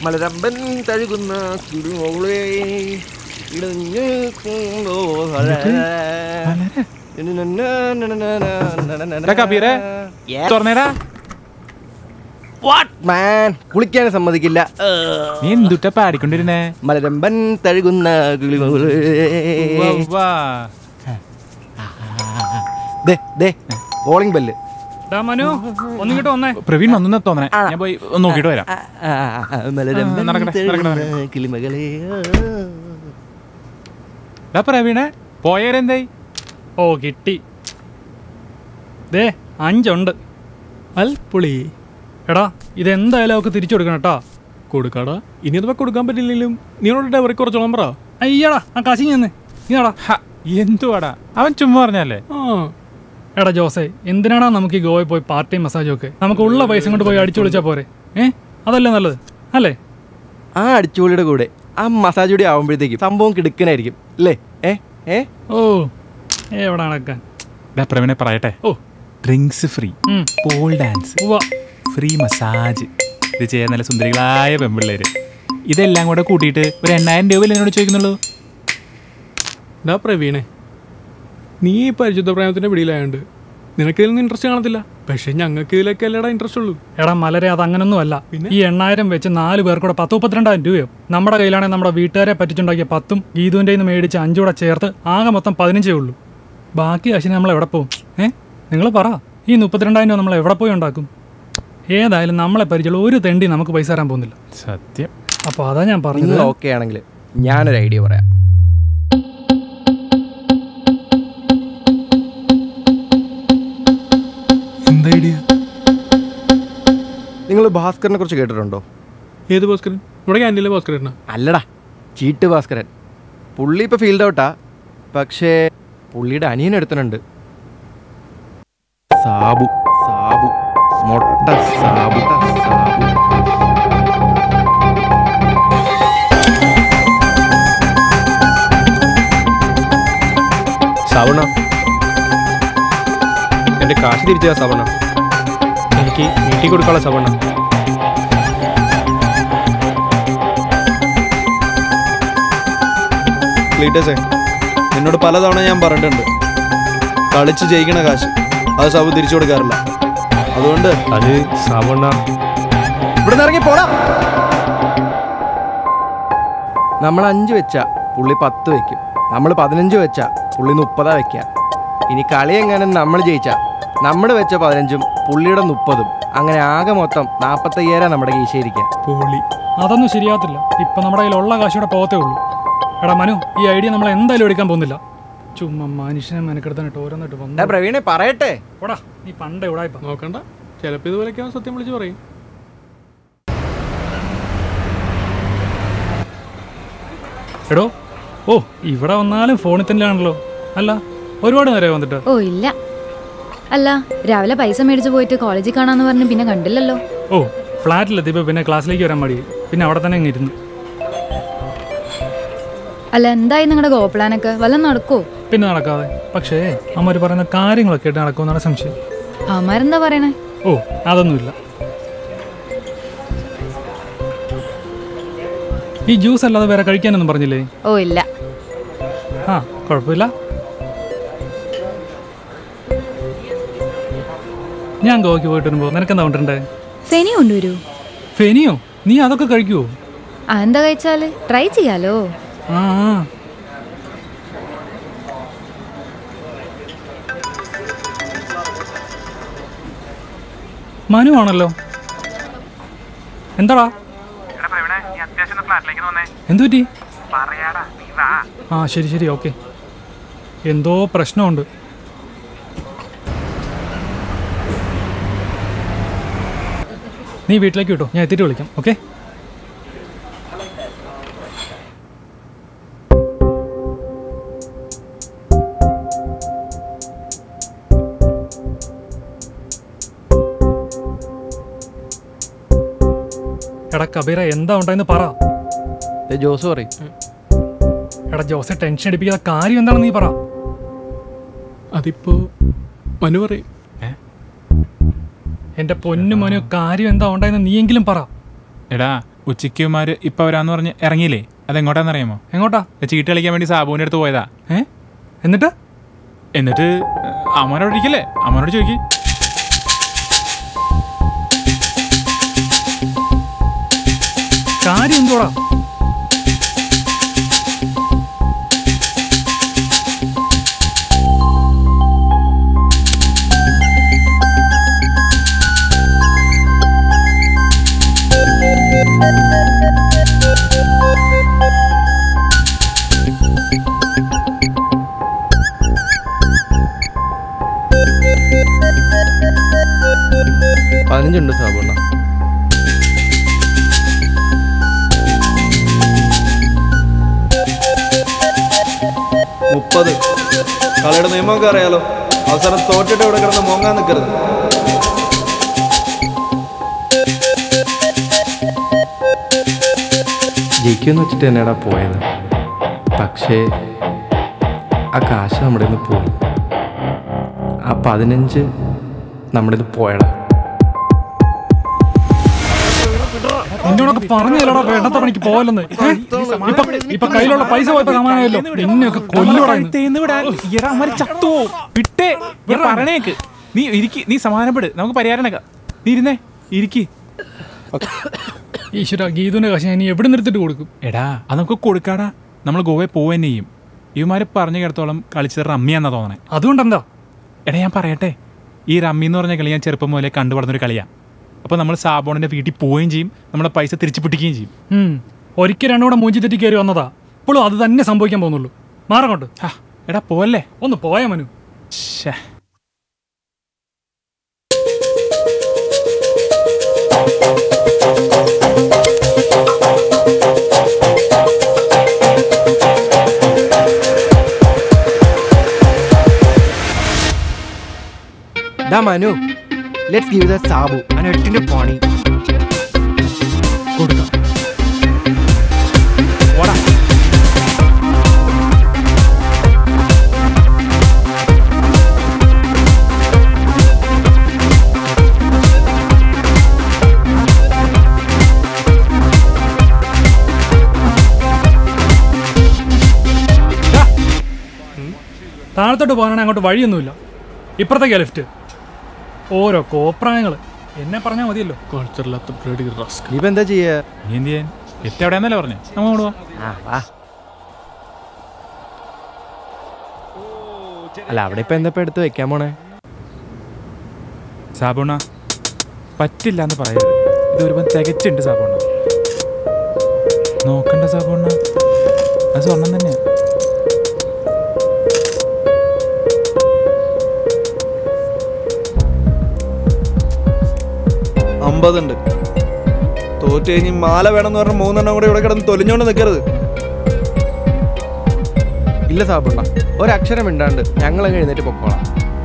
മലരമ്പൻ തഴുകുന്ന കിളിമോളെ ഇടഞ്ഞു എടാ കബീറെ തുറന്നേടാ മാൻ കുളിക്കാൻ സമ്മതിക്കില്ല നീ എന്തുട്ടാ പാടിക്കൊണ്ടിരുന്നേ മലരമ്പൻ തഴുകുന്ന കിളിമോളെ വാ ദേ ദേ കോളിംഗ് ബെല്ല് ഡാ മനു ഒന്നിങ്ങോട്ട് വന്നേ പ്രവീൺ വന്നു തോന്നണേ ഞാൻ പോയി ഒന്ന് നോക്കിയിട്ട് വരാം മലരമ്പൻ നടക്കട്ടെ, നടക്കട്ടെ, തഴുകുന്ന കിളിമകളെ ഡാ പ്രവീണേ പോയവരെന്തായി ഓ കിട്ടി ദേ അഞ്ചുണ്ട് അൽപുളി എടാ ഇതെന്തായാലും അവർക്ക് തിരിച്ചു കൊടുക്കണം കേട്ടോ കൊടുക്കാടാ ഇനി അഥവാ കൊടുക്കാൻ പറ്റില്ലെങ്കിലും നീയോട് ഡ്രൈവറെ കുറച്ചോളം പറ അയ്യടാ ആ കാശി ചെന്ന് നീടാ ഹ, എന്തുവാടാ അവൻ ചുമ്മാ പറഞ്ഞല്ലേ ആ എടാ ജോസേ എന്തിനാടാ നമുക്ക് ഈ ഗോവയിൽ പോയി പാർട്ടി മസാജും ഒക്കെ നമുക്ക് ഉള്ള പൈസ കൊണ്ട് പോയി അടിച്ചു വിളിച്ചാൽ പോരെ ഏ അതല്ലേ നല്ലത് അല്ലേ ആ അടിച്ചുപൊളിയുടെ കൂടെ ആ മസാജ് കൂടി ആവുമ്പോഴത്തേക്കും സംഭവം കിടുക്കനായിരിക്കും അല്ലേ ഏ ഏ ഓ എവിടെ നടക്കാൻ ഡാ പ്രവീണെ പറയട്ടെ ഓ ഡ്രിങ്ക്സ് ഫ്രീ ഉം. പോൾ ഡാൻസ് ഉവ്വ. ഫ്രീ മസാജ് ഇത് ചെയ്യാൻ നല്ല സുന്ദരികളായ പെമ്പിള്ളേര് ഇതെല്ലാം കൂടെ കൂട്ടിയിട്ട് ഒരു എണ്ണായിരം രൂപ എന്നോട് ചോദിക്കുന്നുള്ളൂ ഡാ പ്രവീണേ നീ ഈ പരിശുദ്ധ പ്രേമത്തിന്റെ പിടിയിലായോണ്ട് നിനക്ക് ഇതിലൊന്നും ഇൻട്രസ്റ്റ് കാണത്തില്ല പക്ഷെ ഞങ്ങൾക്ക് ഇതിലൊക്കെ അല്ലടാ ഇൻട്രസ്റ്റ് ഉള്ളൂ എടാ മലരെ അത് അങ്ങനൊന്നും അല്ല ഈ എണ്ണായിരം വെച്ച് നാല് പേർക്കൂടെ പത്ത് മുപ്പത്തിരണ്ടായിരം രൂപയോ നമ്മുടെ കയ്യിലാണെങ്കിൽ നമ്മുടെ വീട്ടുകാരെ പറ്റിച്ചുണ്ടാക്കിയ പത്തും ഗീതുവിൻ്റെ നിന്ന് മേടിച്ച് അഞ്ചൂടെ ചേർത്ത് ആകെ മൊത്തം പതിനഞ്ചേ ഉള്ളൂ ബാക്കി കാശിന് നമ്മൾ എവിടെ പോകും ഏ നിങ്ങൾ പറ ഈ മുപ്പത്തിരണ്ടായിരം രൂപ നമ്മൾ എവിടെ പോയി ഉണ്ടാക്കും ഏതായാലും നമ്മളെ പരിചയമുള്ള ഒരു തെണ്ടി നമുക്ക് പൈസ തരാൻ പോകുന്നില്ല സത്യം അപ്പോൾ അതാ ഞാൻ പറഞ്ഞത് നിങ്ങൾ ഓക്കെ ആണെങ്കിൽ ഞാനൊരു ഐഡിയ പറയാം എന്താ ഐഡിയ നിങ്ങൾ ഭാസ്കറിനെ കുറിച്ച് കേട്ടിട്ടുണ്ടോ ഏത് ഭാസ്കരൻ ഇവിടെ ക്യാൻറ്റീനിലെ ഭാസ്കരനാ അല്ലടാ ചീട്ട് ഭാസ്കരൻ പുള്ളി ഇപ്പോൾ ഫീൽഡ് ഔട്ടാ പക്ഷേ പുള്ളിയുടെ അനിയൻ എടുത്തിട്ടുണ്ട് സാബു സാബു മൊട്ട സാബു സാബു സവണ എന്റെ കാശ് തിരിച്ചാ സവണ എനിക്ക് വീട്ടിൽ കൊടുക്കാനുള്ള സവണ ക്ലീറ്റസേ നിന്നോട് പലതവണ ഞാൻ പറഞ്ഞിട്ടുണ്ട് കളിച്ച് ജയിക്കണ കാശ് അത് സബ് തിരിച്ചു കൊടുക്കാറില്ല അതുകൊണ്ട് അത് സവണ ഇവിടെ നിന്ന് ഇറങ്ങി പോടാ നമ്മൾ അഞ്ച് വെച്ചാ പുള്ളി പത്ത് വെക്കും നമ്മൾ പതിനഞ്ച് വെച്ചാ പുള്ളി മുപ്പതാ വെക്കുക ഇനി കളി എങ്ങനെ നമ്മൾ ജയിച്ചാ നമ്മൾ വെച്ച പതിനഞ്ചും പുള്ളിയുടെ മുപ്പതും അങ്ങനെ ആകെ മൊത്തം നാൽപ്പത്തയ്യായിരം നമ്മുടെ കീശയിരിക്കുക പോളി അതൊന്നും ശരിയാകത്തില്ല ഇപ്പം നമ്മുടെ കയ്യിലുള്ള കാശൂടെ പോകത്തേ ഉള്ളൂ എടാ മനു ഈ ഐഡിയ നമ്മൾ എന്തായാലും എടുക്കാൻ പോകുന്നില്ല ചുമ്മാ മനുഷ്യനെ മെനക്കെടുത്താനിട്ട് ഓരോന്നിട്ട് വന്നു പ്രവീണെ പറയട്ടെ ഓടാ നീ പണ്ട് എവിടായിപ്പ നോക്കണ്ട ചിലപ്പോൾ ഇതുപോലെയൊക്കെ അവൻ സത്യം വിളിച്ച് പറയും എടോ ഓ ഇവിടെ വന്നാലും ഫോണിൽ തന്നെയാണല്ലോ അല്ല ഒരുപാട് നേരം വന്നിട്ട് ഓ ഇല്ല അല്ല രാവിലെ പൈസ മേടിച്ച് പോയിട്ട് കോളേജിൽ കാണാന്ന് പറഞ്ഞ് പിന്നെ കണ്ടില്ലല്ലോ ഓ ഫ്ലാറ്റിലെത്തിയപ്പോൾ പിന്നെ ക്ലാസ്സിലേക്ക് വരാൻ മടി പിന്നെ അവിടെ തന്നെ അങ്ങ് ഇരുന്നു അല്ല എന്തായി നിങ്ങളുടെ ഗോപ്ലാനൊക്കെ വല്ലതും നടക്കോ പിന്നെ നടക്കാതെ പക്ഷേ അമ്മ പറയുന്ന കാര്യങ്ങളൊക്കെ ആയിട്ട് നടക്കുമെന്നാണ് സംശയം അവന്മാരെന്താ പറയണേ ഓ അതൊന്നുമില്ല ഈ ജ്യൂസ് അല്ലാതെ വേറെ കഴിക്കാനൊന്നും പറഞ്ഞില്ലേ ഓ ഇല്ല ആ കുഴപ്പമില്ല ഞാൻ ഗോവയ്ക്ക് പോയിട്ട് വരുമ്പോൾ നിനക്കെന്താ കൊണ്ടിരണ്ടേ ഫെനി കൊണ്ടുവരൂ ഫെനിയോ നീ അതൊക്കെ കഴിക്കുവോ അതെന്താ കഴിച്ചാല് ട്രൈ ചെയ്യാലോ ആ ആ. മനു ആണല്ലോ എന്താടാ എന്തു പറ്റി ആ ശരി ശരി ഓക്കെ എന്തോ പ്രശ്നമുണ്ട് നീ വീട്ടിലേക്ക് വിട്ടോ ഞാൻ എത്തിയിട്ട് വിളിക്കാം ഓക്കെ എടാ കബീര എന്താ ഉണ്ടായെന്ന് പറ ദേ ജോസ് പറയും എടാ ജോസെ ടെൻഷൻ അടിപ്പിക്കാത്ത കാര്യം എന്താണെന്ന് നീ പറ അതിപ്പോ മനു പറയും എന്റെ പൊന്നു മനു കാര്യം എന്താ ഉണ്ടായെന്ന് നീയെങ്കിലും പറ എടാ ഉച്ചയ്ക്കുമാര് ഇപ്പൊ വരാന്ന് പറഞ്ഞ് ഇറങ്ങിയില്ലേ അതെങ്ങോട്ടാന്ന് അറിയാമോ എങ്ങോട്ടാ ചീട്ട് കളിക്കാൻ വേണ്ടി സാബുവിന്റെ അടുത്ത് പോയതാ ഏ എന്നിട്ട് എന്നിട്ട് അമ്മനോട് ഇരിക്കല്ലേ അമ്മനോട് ചോദിക്കി കാര്യം എന്തുവാടാ പതിനഞ്ചുണ്ട് സാബുണ്ണ മുപ്പത് കളിയുടെ നിയമമൊക്കെ അറിയാലോ അവസാനം തോറ്റിട്ട് ഇവിടെ കിടന്ന് മോങ്ങാൻ നിൽക്കരുത് ജയിക്കുമെന്ന് വെച്ചിട്ട് തന്നെയാടാ പോയത് പക്ഷേ ആ കാശ് നമ്മുടെ നിന്ന് പോയി ആ പതിനഞ്ച് നമ്മുടെ ഇത് പോയടാ നിന്നോടൊക്കെ പറഞ്ഞല്ലടാ വേണ്ടത്ത പണിക്ക് പോവല്ലെന്ന് ഏ? ഇപ്പൊ ഇപ്പൊ കയ്യിലുള്ള പൈസ പോയപ്പോ സമാനമല്ലോ നിന്നെയൊക്കെ കൊല്ലുടാ ഇന്ന്. ചത്തുവോ വിട്ടേ ഞാൻ പറയണേക്ക് നീ ഇരിക്കി നീ സമാധാനപ്പെട് നമുക്ക് പരിഹാരം ഉണ്ടാക്കാം. നീ ഇരുന്നേ ഇരിക്കി ഈശ്വര ഗീതുവിന്റെ കാശ് ഞാൻ ഇനി എവിടെ നിർത്തിട്ട് കൊടുക്കും എടാ അത് നമുക്ക് കൊടുക്കാടാ നമ്മൾ ഗോവയിൽ പോവുക തന്നെ ചെയ്യും ഇവന്മാര് പറഞ്ഞു കേടത്തോളം കളിച്ചത് റമ്മിയാന്നാ തോന്നണേ അതുകൊണ്ട് എന്താ എടാ ഞാൻ പറയട്ടെ ഈ റമ്മി എന്ന് പറഞ്ഞ കളി ഞാൻ ചെറുപ്പം മുതലേ കണ്ടു വളർന്നൊരു കളിയാ അപ്പോൾ നമ്മൾ സാബോണിന്റെ വീട്ടിൽ പോവുകയും ചെയ്യും നമ്മളെ പൈസ തിരിച്ചു പിടിക്കുകയും ചെയ്യും ഉം. ഒരിക്കൽ രണ്ടുകൂടെ മൂഞ്ചി തെറ്റി കയറി വന്നതാ ഇപ്പോഴും അത് തന്നെ സംഭവിക്കാൻ പോകുന്നുള്ളൂ മാറങ്ങോട്ട് ഹാ, എടാ പോവല്ലേ ഒന്ന് പോയാ മനു ശ്ശേ. ഡാ Manu let's give the Sabu അവൻ എട്ടിന്റെ പണി കൊടുക്കാം ഓടാ താഴത്തോട്ട് പോകാനാണെങ്കിൽ അങ്ങോട്ട് വഴിയൊന്നുമില്ല ഇപ്പുറത്തേക്കാ ലിഫ്റ്റ് ഓരോ കോപ്രായങ്ങൾ എന്നെ പറഞ്ഞാൽ മതിയല്ലോ കൾച്ചറില്ലാത്ത ബ്ലഡി റസ്ക് നീ ഇപ്പൊ എന്താ ചെയ്യാ നീ എന്ത് ചെയ്യാൻ ലിഫ്റ്റ് എവിടെയാന്നല്ലേ പറഞ്ഞു നമ്മൾ അങ്ങോട്ട് പോവാം ആ വാ അല്ല അവിടെ ഇപ്പൊ എന്താ ഇപ്പൊ എടുത്ത് വെക്കാൻ പോണേ സാബുണ പറ്റില്ല എന്ന് പറയരുത് ഇത് ഒരുപാട് തികച്ചുണ്ട് സാബുണ നോക്കണ്ട സാബുണ അത് സ്വർണം തന്നെ അമ്പതുണ്ട് തോറ്റ് കഴിഞ്ഞ് മാല വേണമെന്ന് പറഞ്ഞ മൂന്നെണ്ണം കൂടെ ഇവിടെ കിടന്ന് തൊലിഞ്ഞോണ്ട് നിൽക്കരുത് ഇല്ല സാബുണ്ണ ഒരക്ഷരം മിണ്ടാണ്ട് ഞങ്ങൾ അങ്ങ് എഴുന്നേറ്റ് പൊക്കോളാം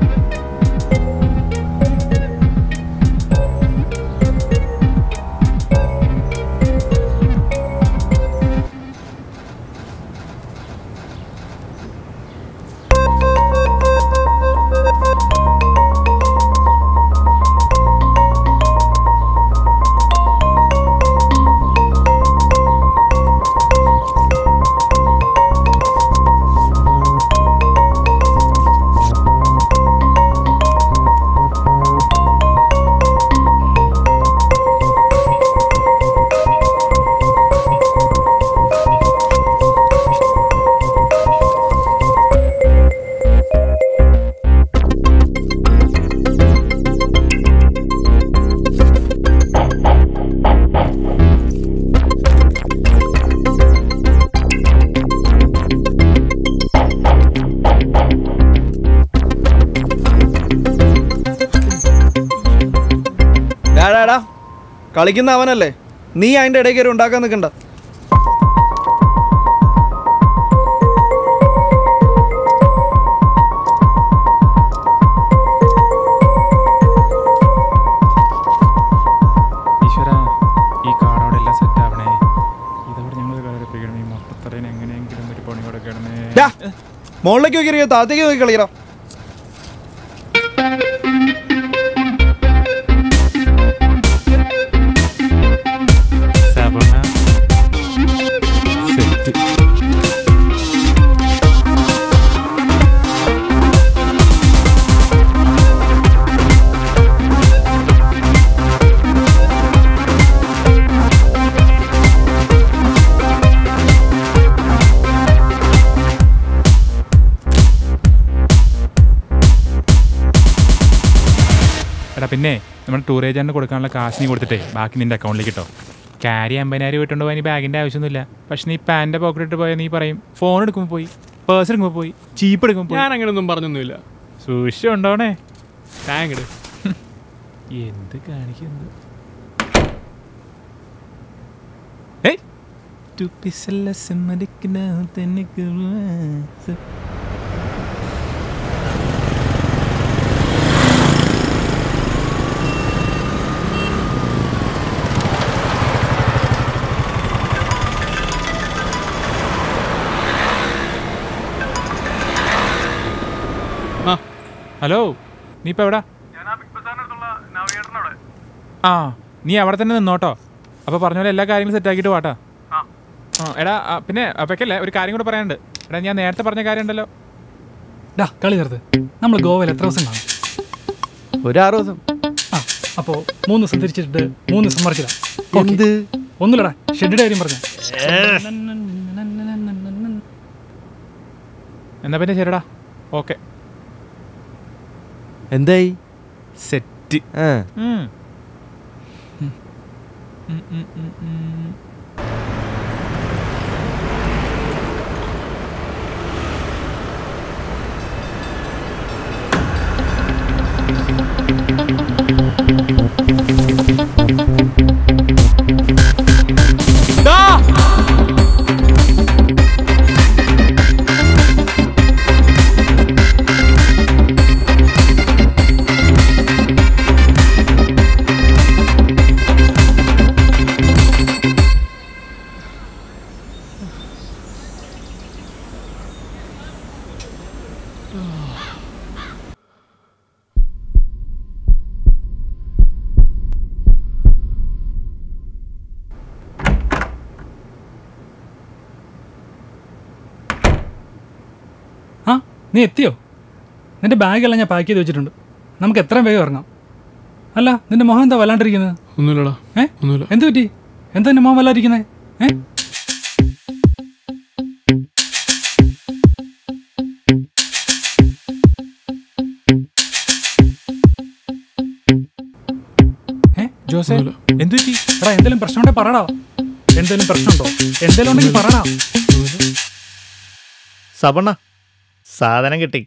ഡാടാടാ കളിക്കുന്ന അവനല്ലേ നീ അതിന്റെ ഇടയിൽ കയറി ഉണ്ടാക്കാൻ നിൽക്കണ്ട ഈശ്വര ഈ കാടോടെ എല്ലാം സെറ്റ് ആവണേ ഇതോടെ ഞങ്ങൾ കളിപ്പിക്കണം ഈ മൊത്തത്തറേനെ എങ്ങനെയെങ്കിലും ഒരു പണി കൊടുക്കണമേ ഡാ, മുകളിലേക്ക് നോക്കി എറിയോ താഴത്തേക്ക് നോക്കി കളിക്കണം സാബുണ എടാ പിന്നെ നമ്മുടെ ടൂർ ഏജന്റിന് കൊടുക്കാനുള്ള കാശ് നീ കൊടുത്തിട്ടേ ബാക്കി നിന്റെ അക്കൗണ്ടിലേക്ക് കിട്ടോ ക്യാരി അമ്പതിനായിരം വിട്ടുകൊണ്ട് പോകാൻ ബാഗിന്റെ ആവശ്യമൊന്നുമില്ല പക്ഷെ നീ പാൻ്റെ പോക്കറ്റ് ഇട്ട് പോയാൽ നീ പറയും ഫോൺ എടുക്കുമ്പോൾ പോയി പേഴ്സ് എടുക്കുമ്പോൾ പോയി ചീപ്പ് എടുക്കുമ്പോൾ പോയി ഞാൻ അങ്ങനെയൊന്നും പറഞ്ഞൊന്നുമില്ല സൂക്ഷിച്ചു ഉണ്ടോണേ താങ്ക് എന്ത് കാണിക്കുന്നു ഏയ് ടുപ്പിസല്ല സമ്മതിക്കുന്ന തന്നെ ആ ഹലോ നീ ഇപ്പൊ എവിടാ ആ നീ അവിടെ തന്നെ നിന്നോട്ടോ അപ്പൊ പറഞ്ഞ പോലെ എല്ലാ കാര്യങ്ങളും സെറ്റ് ആക്കിയിട്ട് വാട്ടാ ആ എടാ ആ, പിന്നെ അപ്പൊക്കല്ലേ ഒരു കാര്യം കൂടെ പറയാനുണ്ട് എടാ ഞാൻ നേരത്തെ പറഞ്ഞ കാര്യം ഉണ്ടല്ലോ ഡാ കളി നിർത്ത് നമ്മൾ ഗോവയിൽ എത്ര ദിവസം കാണും ഒരു ആറ് ദിവസം ആ അപ്പോ മൂന്ന് ദിവസം തിരിച്ചിട്ട് മൂന്ന് ദിവസം മറിച്ചില്ല എന്ത് ഒന്നുമില്ലടാ ഷെഡിയുടെ കാര്യം പറഞ്ഞ എന്നാ പിന്നെ ശരിടാ ഓക്കെ എന്തായി സെറ്റ് ആ ആ നീ എത്തിയോ നിന്റെ ബാഗെല്ലാം ഞാൻ പാക്ക് ചെയ്ത് വെച്ചിട്ടുണ്ട് നമുക്ക് എത്രയും വേഗം ഇറങ്ങാം അല്ല നിന്റെ മുഖം എന്താ വല്ലാണ്ടിരിക്കുന്നത് ഒന്നുമില്ലടാ ഏ ഒന്നുമില്ല എന്ത് പറ്റി എന്താ നിന്റെ മുഖം വല്ലാതിരിക്കുന്നത് ഏ ഏ ജോസേ ഒന്നുമില്ല. എന്തു പറ്റി എടാ എന്തെങ്കിലും പ്രശ്നമുണ്ടെങ്കിൽ പറടാ എന്തെങ്കിലും പ്രശ്നമുണ്ടോ എന്തെങ്കിലും ഉണ്ടെങ്കിൽ പറടാ സബണ്ണ സാധനം കിട്ടി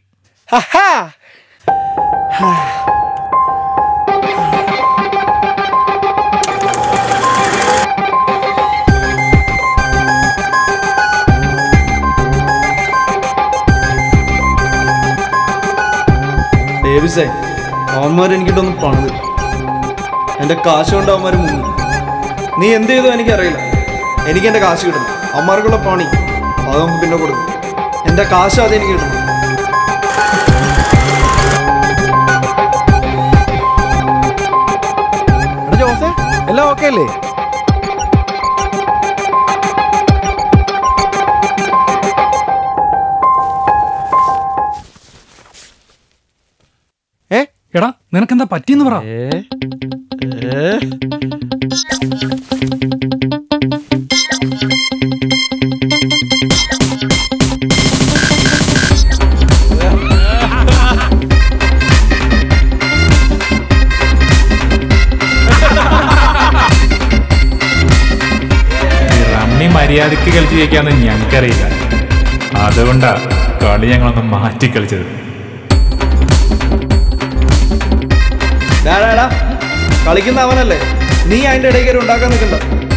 ഡേവിസേ അവന്മാർ എനിക്കിട്ടൊന്ന് പണിത് എൻ്റെ കാശ് കൊണ്ട് അവന്മാർ മുങ്ങി നീ എന്ത് ചെയ്തോ എനിക്കറിയില്ല എനിക്ക് എൻ്റെ കാശ് കിട്ടണം അവന്മാർക്കുള്ള പണി അത് നമുക്ക് പിന്നെ കൊടുക്കും എൻ്റെ കാശ് അത് എനിക്ക് കിട്ടണം എടാ ജോസേ എല്ലാം ഓക്കെ അല്ലേ ഏ എടാ നിനക്കെന്താ പറ്റിയെന്ന് പറ ഏ ഏ ഈ റമ്മി മര്യാദയ്ക്ക് കളിച്ച് ജയിക്കാന്ന് ഞങ്ങൾക്കറിയില്ല അതുകൊണ്ടാ കളി ഞങ്ങളൊന്ന് മാറ്റി കളിച്ചത് ഡാ, ഡാ, ഡാ. കളിക്കുന്ന അവനല്ലേ നീ അതിൻ്റെ ഇടയിൽ കയറി ഉണ്ടാക്കാൻ നിൽക്കണ്ട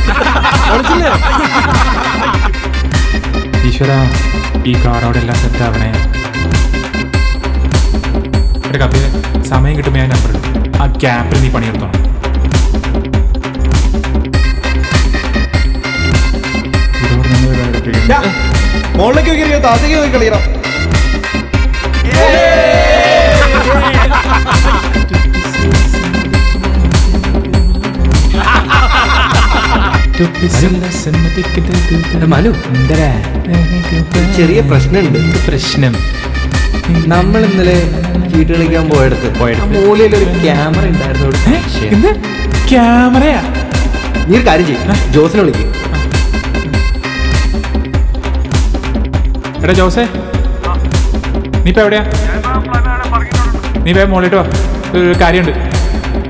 ഈശ്വര ഈ കാറോടെ എല്ലാം സെറ്റ് ആവണേ എടാ കപ്പിയെ സമയം കിട്ടുമ്പോൾ ഞാൻ നമ്പർ ഇടും ആ ക്യാപ്പിൽ നീ പണിയെടുത്തോണം ഇതോടെ നമ്മൾ വേറെ ഡാ, മുകളിലേക്ക് നോക്കി താത്തേക്ക് നോക്കി കളിക്കണം എടാ മനു ചെറിയ പ്രശ്നമുണ്ട് പ്രശ്നം നമ്മൾ ഇന്നലെ ചീട്ട് കളിക്കാൻ പോയടത്ത് പോയടുത്ത്. ആ മൂലയിൽ ഒരു ക്യാമറ ഉണ്ടായിരുന്നു അവിടെ. ശ്ശേ. എന്ത് ക്യാമറയാ നീ ഒരു കാര്യം ചെയ്യും ജോസിനെ വിളിക്കും എടാ ജോസേ നീ ഇപ്പൊ എവിടെയാ നീ വേഗം മോളിട്ട് വാ ഒരു കാര്യമുണ്ട്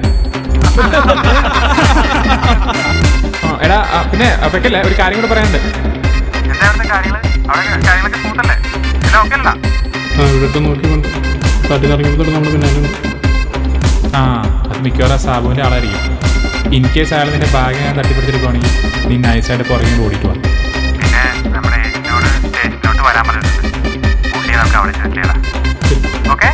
ആ, എടാ ആ, പിന്നെ അപ്പൊക്കല്ലേ ഒരു കാര്യം കൂടെ പറയാനുണ്ട് ആ ഇവിടെ അടുത്ത് നോക്കിക്കൊണ്ട് തട്ടി നിറങ്ങിയപ്പോൾ നമ്മുടെ പിന്നാലെ ഉണ്ട്. ആ അത് മിക്കവാറും ആ സാബുവിന്റെ ആളായിരിക്കും ഇൻ കേസ് അയാൾ നിന്റെ ബാഗ് ഞാൻ തട്ടിപ്പിടിച്ചെടുക്കുവാണെങ്കിൽ നീ നൈസായിട്ട് പുറകെ ഓടിക്കുക പിന്നെ നമ്മുടെ ഏജന്റിനോട് സ്റ്റേഷനിലോട്ട് വരാൻ പറഞ്ഞിട്ടുണ്ട് പുള്ളിയെ നമുക്ക് അവിടെ സെറ്റ് ചെയ്യണം ഓക്കെ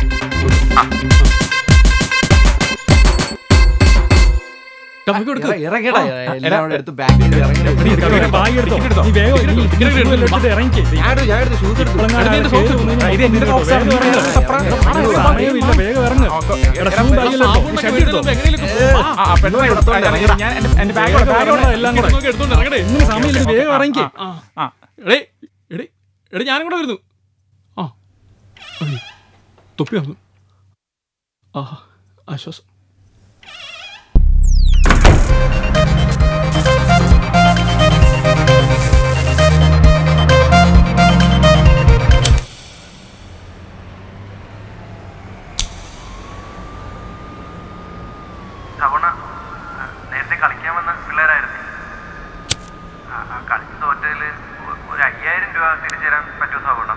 ബാഗ് കൊടുക്ക്. ഇറങ്ങടാ എല്ലാം അവിടെ എടുത്ത് ബാഗിൽ ഇറങ്ങി ബാഗ് എടുത്തോ നീ വേഗം ഈ shoe എല്ലാം എടുത്തിട്ട് ഇറങ്ങിക്കേ ഞാൻ എടുത്തു, ഞാൻ എടുത്തു ഷൂസ് എടുത്തു ഇപ്പോഴെങ്ങാനും എടാ, ആരും കേറി വന്നു കഴിഞ്ഞാൽ ഇത് എന്റെ box ആണ്. വേഗം ഇറങ്ങ്. ഇത് സമയമില്ല വേഗം ഇറങ്ങ് എടാ ഷൂ ബാഗിലെടുത്തോ സാബുവിനെ ഷർട്ട് എടുത്തോ വീട്ടിൽ എങ്ങനെയെങ്കിലും പോ. ആ, ആ, പെട്ടെന്ന് എടുത്തോണ്ട് ഇറങ്ങി. ഞാൻ എന്റെ- എന്റെ ബാഗ് വേഗം ഇറങ്ങണം, എല്ലാം കൂടെ നോക്കി എടുത്തോണ്ട് ഇറങ്ങടേ. ഇങ്ങനെ സമയമില്ല വേഗം ഇറങ്ങിക്കേ ആ. ആ എടേ എടേ എടേ ഞാനും കൂടെ വരുന്നു ആ അയ്യോ. തൊപ്പി വന്നു ആ ആശ്വാസം തവണ നേരത്തെ കളിക്കാൻ വന്ന പിള്ളേരായിരുന്നു ആ, ആ കളിച്ച് തോറ്റതിൽ ഒരു അയ്യായിരം രൂപ തിരിച്ചു തരാൻ പറ്റുമോ സവണ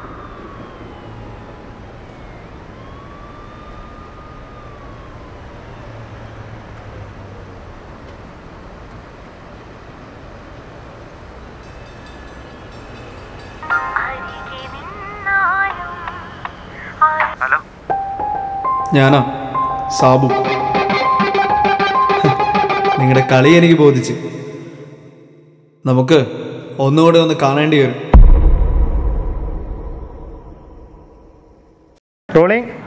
ഹലോ ഞാനാ സാബു നിങ്ങളുടെ കളി എനിക്ക് ബോധിച്ച് നമുക്ക് ഒന്നുകൂടെ ഒന്ന് കാണേണ്ടി വരും റോളിംഗ്